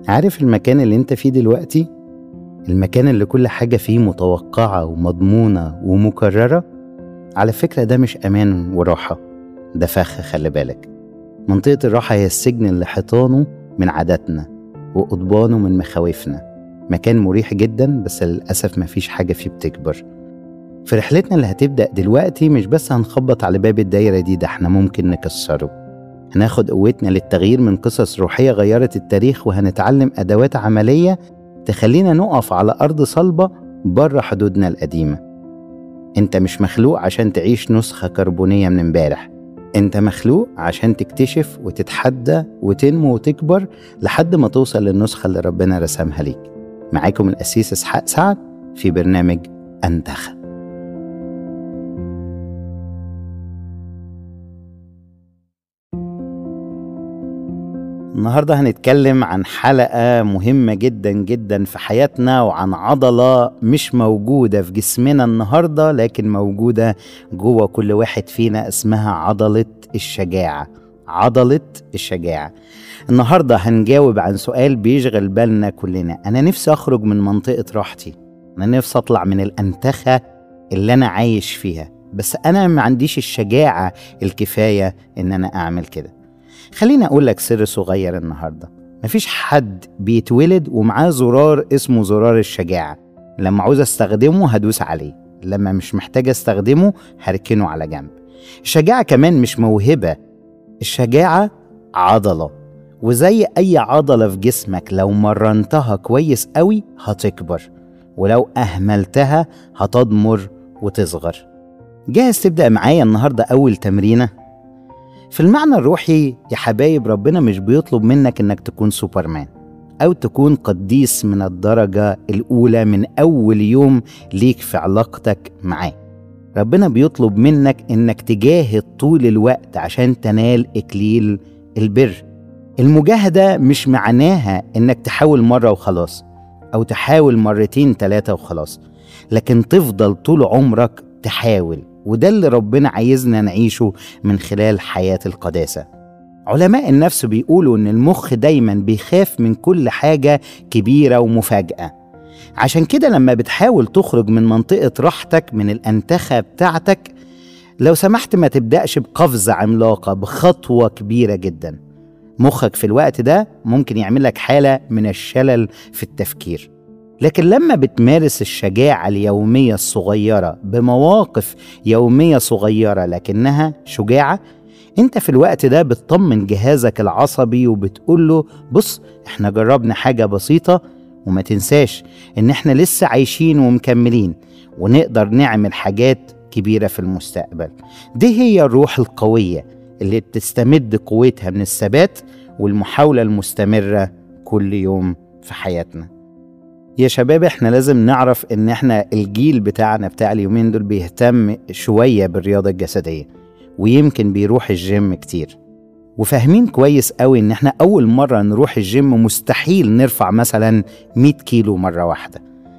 عارف المكان اللي انت فيه دلوقتي المكان اللي كل حاجة فيه متوقعة ومضمونة ومكررة على فكرة ده مش أمان وراحة ده فخ خلي بالك منطقة الراحة هي السجن اللي حيطانه من عاداتنا وقضبانه من مخاوفنا مكان مريح جدا بس للأسف مفيش حاجة فيه بتكبر في رحلتنا اللي هتبدأ دلوقتي مش بس هنخبط على باب الدايرة دي ده احنا ممكن نكسره هناخد قوتنا للتغيير من قصص روحية غيرت التاريخ وهنتعلم أدوات عملية تخلينا نقف على أرض صلبة بره حدودنا القديمة انت مش مخلوق عشان تعيش نسخة كربونية من امبارح انت مخلوق عشان تكتشف وتتحدى وتنمو وتكبر لحد ما توصل للنسخة اللي ربنا رسمها ليك معاكم الأسيس إسحاق سعد في برنامج أنتخب النهارده هنتكلم عن حلقة مهمة جدا جدا في حياتنا وعن عضلة مش موجودة في جسمنا النهارده لكن موجودة جوه كل واحد فينا اسمها عضلة الشجاعة عضلة الشجاعة النهاردة هنجاوب عن سؤال بيشغل بالنا كلنا أنا نفسي أخرج من منطقة راحتي أنا نفسي أطلع من الأنتخة اللي أنا عايش فيها بس أنا ما عنديش الشجاعة الكفاية إن أنا أعمل كده خليني أقول لك سر صغير النهاردة مفيش حد بيتولد ومعاه زرار اسمه زرار الشجاعة لما عاوز استخدمه هدوس عليه لما مش محتاج استخدمه هركنه على جنب الشجاعة كمان مش موهبة الشجاعة عضلة وزي أي عضلة في جسمك لو مرنتها كويس قوي هتكبر ولو أهملتها هتضمر وتصغر جاهز تبدأ معايا النهاردة أول تمرينة؟ في المعنى الروحي يا حبايب ربنا مش بيطلب منك انك تكون سوبرمان او تكون قديس من الدرجة الاولى من اول يوم ليك في علاقتك معاه ربنا بيطلب منك انك تجاهد طول الوقت عشان تنال اكليل البر المجاهدة مش معناها انك تحاول مرة وخلاص او تحاول مرتين تلاتة وخلاص لكن تفضل طول عمرك تحاول وده اللي ربنا عايزنا نعيشه من خلال حياة القداسة علماء النفس بيقولوا إن المخ دايما بيخاف من كل حاجة كبيرة ومفاجأة عشان كده لما بتحاول تخرج من منطقة راحتك من الأنتخة بتاعتك لو سمحت ما تبدأش بقفزة عملاقة بخطوة كبيرة جدا مخك في الوقت ده ممكن يعمل لك حالة من الشلل في التفكير لكن لما بتمارس الشجاعة اليومية الصغيرة بمواقف يومية صغيرة لكنها شجاعة انت في الوقت ده بتطمن جهازك العصبي وبتقول له بص احنا جربنا حاجة بسيطة وما تنساش ان احنا لسه عايشين ومكملين ونقدر نعمل حاجات كبيرة في المستقبل دي هي الروح القوية اللي بتستمد قوتها من الثبات والمحاولة المستمرة كل يوم في حياتنا يا شباب احنا لازم نعرف ان احنا الجيل بتاعنا بتاع اليومين دول بيهتم شوية بالرياضة الجسدية ويمكن بيروح الجيم كتير وفاهمين كويس قوي ان احنا اول مرة نروح الجيم مستحيل نرفع مثلا 100 كيلو مرة واحدة